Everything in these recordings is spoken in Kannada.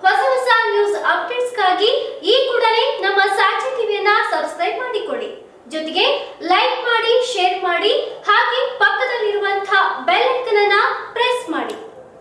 ಹೊಸ ಹೊಸ ನ್ಯೂಸ್ ಅಪ್ಡೇಟ್ಸ್ಗಾಗಿ ಈ ಕೂಡಲೇ ನಮ್ಮ ಸಾಕ್ಷಿ ಟಿವಿಯನ್ನ ಸಬ್ಸ್ಕ್ರೈಬ್ ಮಾಡಿಕೊಳ್ಳಿ ಜೊತೆಗೆ ಲೈಕ್ ಮಾಡಿ ಶೇರ್ ಮಾಡಿ ಹಾಗೆ ಪಕ್ಕದಲ್ಲಿರುವಂತಹ ಬೆಲ್ ಐಕನ್ ಅನ್ನ ಪ್ರೆಸ್ ಮಾಡಿ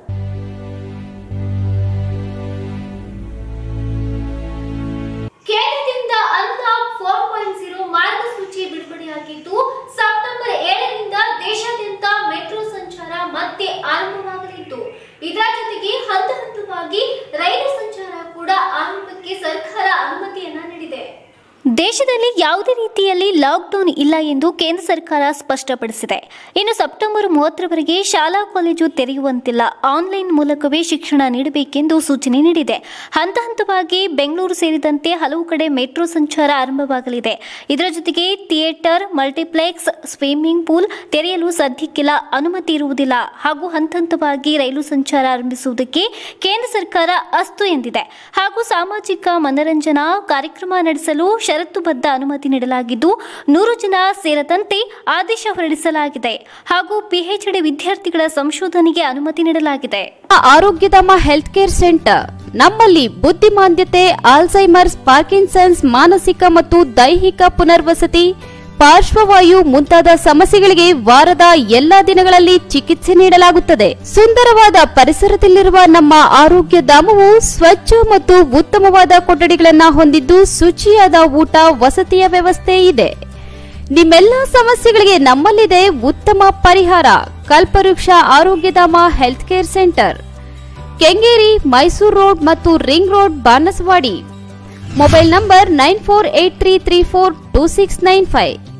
ಕೇಂದ್ರದಿಂದ ಅನ್ಲಾಕ್ ಫೋರ್ ಪಾಯಿಂಟ್ ಜೀರೋ ಮಾರ್ಗಸೂಚಿ ಬಿಡುಗಡೆಯಾಗಿದ್ದು ಸೆಪ್ಟೆಂಬರ್ ಏಳರಿಂದ ದೇಶಾದ್ಯಂತ ಮೆಟ್ರೋ ಸಂಚಾರ ಮತ್ತೆ ಆರಂಭವಾಗಲಿದ್ದು ಇದರ ಜೊತೆಗೆ ಹಂತ ಹಂತವಾಗಿ ರೈಲು ಸಂಚಾರ ಕೂಡ ಆರಂಭಕ್ಕೆ ಸರ್ಕಾರ ಅನುಮತಿಯನ್ನ ನೀಡಿದೆ ದೇಶದಲ್ಲಿ ಯಾವುದೇ ರೀತಿಯಲ್ಲಿ ಲಾಕ್ಡೌನ್ ಇಲ್ಲ ಎಂದು ಕೇಂದ್ರ ಸರ್ಕಾರ ಸ್ಪಷ್ಟಪಡಿಸಿದೆ ಇನ್ನು ಸೆಪ್ಟೆಂಬರ್ ಮೂವತ್ತರವರೆಗೆ ಶಾಲಾ ಕಾಲೇಜು ತೆರೆಯುವಂತಿಲ್ಲ ಆನ್ಲೈನ್ ಮೂಲಕವೇ ಶಿಕ್ಷಣ ನೀಡಬೇಕೆಂದು ಸೂಚನೆ ನೀಡಿದೆ ಹಂತ ಹಂತವಾಗಿ ಬೆಂಗಳೂರು ಸೇರಿದಂತೆ ಹಲವು ಕಡೆ ಮೆಟ್ರೋ ಸಂಚಾರ ಆರಂಭವಾಗಲಿದೆ ಇದರ ಜೊತೆಗೆ ಥಿಯೇಟರ್ ಮಲ್ಟಿಪ್ಲೆಕ್ಸ್ ಸ್ವಿಮ್ಮಿಂಗ್ ಪೂಲ್ ತೆರೆಯಲು ಸದ್ಯಕ್ಕೆಲ್ಲ ಅನುಮತಿ ಇರುವುದಿಲ್ಲ ಹಾಗೂ ಹಂತ ಹಂತವಾಗಿ ರೈಲು ಸಂಚಾರ ಆರಂಭಿಸುವುದಕ್ಕೆ ಕೇಂದ್ರ ಸರ್ಕಾರ ಅಸ್ತು ಎಂದಿದೆ ಹಾಗೂ ಸಾಮಾಜಿಕ ಮನರಂಜನಾ ಕಾರ್ಯಕ್ರಮ ನಡೆಸಲು ಷರತ್ತುಬದ್ಧ ಅನುಮತಿ ನೀಡಲಾಗಿದ್ದು ನೂರು ಜನ ಸೇರದಂತೆ ಆದೇಶ ಹೊರಡಿಸಲಾಗಿದೆ ಹಾಗೂ ಪಿಎಚ್ಡಿ ವಿದ್ಯಾರ್ಥಿಗಳ ಸಂಶೋಧನೆಗೆ ಅನುಮತಿ ನೀಡಲಾಗಿದೆ ಆರೋಗ್ಯಧಾಮ ಹೆಲ್ತ್ ಕೇರ್ ಸೆಂಟರ್ ನಮ್ಮಲ್ಲಿ ಬುದ್ಧಿಮಾಂದ್ಯತೆ ಆಲ್ಝೈಮರ್ಸ್ ಪಾರ್ಕಿನ್ಸನ್ಸ್ ಮಾನಸಿಕ ಮತ್ತು ದೈಹಿಕ ಪುನರ್ವಸತಿ ಪಾರ್ಶ್ವವಾಯು ಮುಂತಾದ ಸಮಸ್ಯೆಗಳಿಗೆ ವಾರದ ಎಲ್ಲಾ ದಿನಗಳಲ್ಲಿ ಚಿಕಿತ್ಸೆ ನೀಡಲಾಗುತ್ತದೆ ಸುಂದರವಾದ ಪರಿಸರದಲ್ಲಿರುವ ನಮ್ಮ ಆರೋಗ್ಯ ಧಾಮವು ಸ್ವಚ್ಛ ಮತ್ತು ಉತ್ತಮವಾದ ಕೊಠಡಿಗಳನ್ನ ಹೊಂದಿದ್ದು ಶುಚಿಯಾದ ಊಟ ವಸತಿಯ ವ್ಯವಸ್ಥೆ ಇದೆ ನಿಮ್ಮೆಲ್ಲ ಸಮಸ್ಯೆಗಳಿಗೆ ನಮ್ಮಲ್ಲಿದೆ ಉತ್ತಮ ಪರಿಹಾರ Kalpavriksha Arogyadhama health care centre Kengeri Mysuru road ಮತ್ತು ring road Banaswadi mobile number nine four eight three three four two six nine five